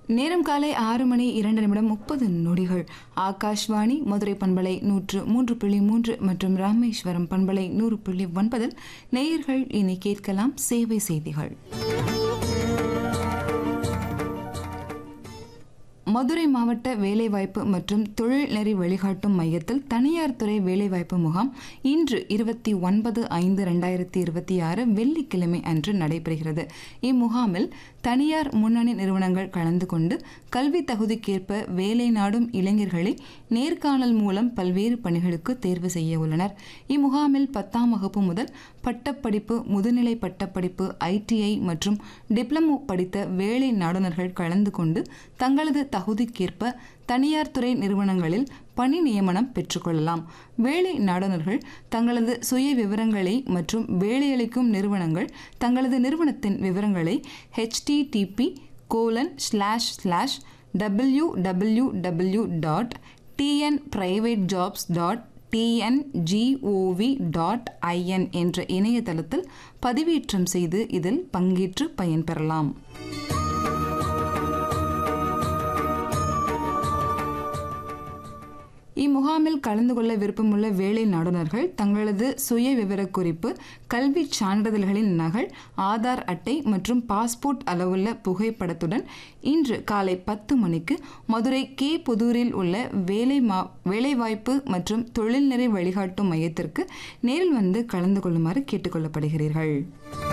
நேரம் காலை ஆறு மணி இரண்டு நிமிடம் முப்பது நொடிகள் ஆகாஷ்வாணி மதுரை பண்பலை நூற்று மூன்று புள்ளி மூன்று மற்றும் ராமேஸ்வரம் பண்பலை நூறு புள்ளி ஒன்பதில் நேயர்கள் இனி கேட்கலாம் சேவை செய்திகள் மதுரை மாவட்ட வேலைவாய்ப்பு மற்றும் தொழில்நெறி வழிகாட்டும் மையத்தில் தனியார் துறை வேலைவாய்ப்பு முகாம் இன்று இருபத்தி ஒன்பது ஐந்து ரெண்டாயிரத்தி இருபத்தி ஆறு வெள்ளிக்கிழமை அன்று நடைபெறுகிறது இம்முகாமில் தனியார் முன்னணி நிறுவனங்கள் கலந்து கொண்டு கல்வி தகுதிக்கேற்ப வேலை நாடும் இளைஞர்களை நேர்காணல் மூலம் பல்வேறு பணிகளுக்கு தேர்வு செய்ய உள்ளனர் இம்முகாமில் பத்தாம் வகுப்பு முதல் பட்டப்படிப்பு முதுநிலை பட்டப்படிப்பு ஐடிஐ மற்றும் டிப்ளமோ படித்த வேலை நாடுனர்கள் கலந்து கொண்டு தங்களது தகுதிக்கேற்ப தனியார் துறை நிறுவனங்களில் பணி நியமனம் பெற்றுக்கொள்ளலாம் வேலை நாடுனர்கள் தங்களது சுய விவரங்களை மற்றும் வேலையளிக்கும் நிறுவனங்கள் தங்களது நிறுவனத்தின் விவரங்களை HTTP colon slash slash W W W dot TN private jobs dot TN GOV dot IN என்ற இணையதளத்தில் பதிவேற்றம் செய்து இதில் பங்கேற்று பயன்பெறலாம் இம்முகாமில் கலந்து கொள்ள விருப்பமுள்ள வேலை நாடுனர்கள் தங்களது சுய விவரக்குறிப்பு கல்வி சான்றிதழ்களின் நகல் ஆதார் அட்டை மற்றும் பாஸ்போர்ட் அளவுள்ள புகைப்படத்துடன் இன்று காலை பத்து மணிக்கு மதுரை கே புதூரில் உள்ள வேலை மா வேலைவாய்ப்பு மற்றும் தொழில்நெறி வழிகாட்டும் மையத்திற்கு நேரில் வந்து கலந்து கொள்ளுமாறு கேட்டுக்கொள்ளப்படுகிறீர்கள்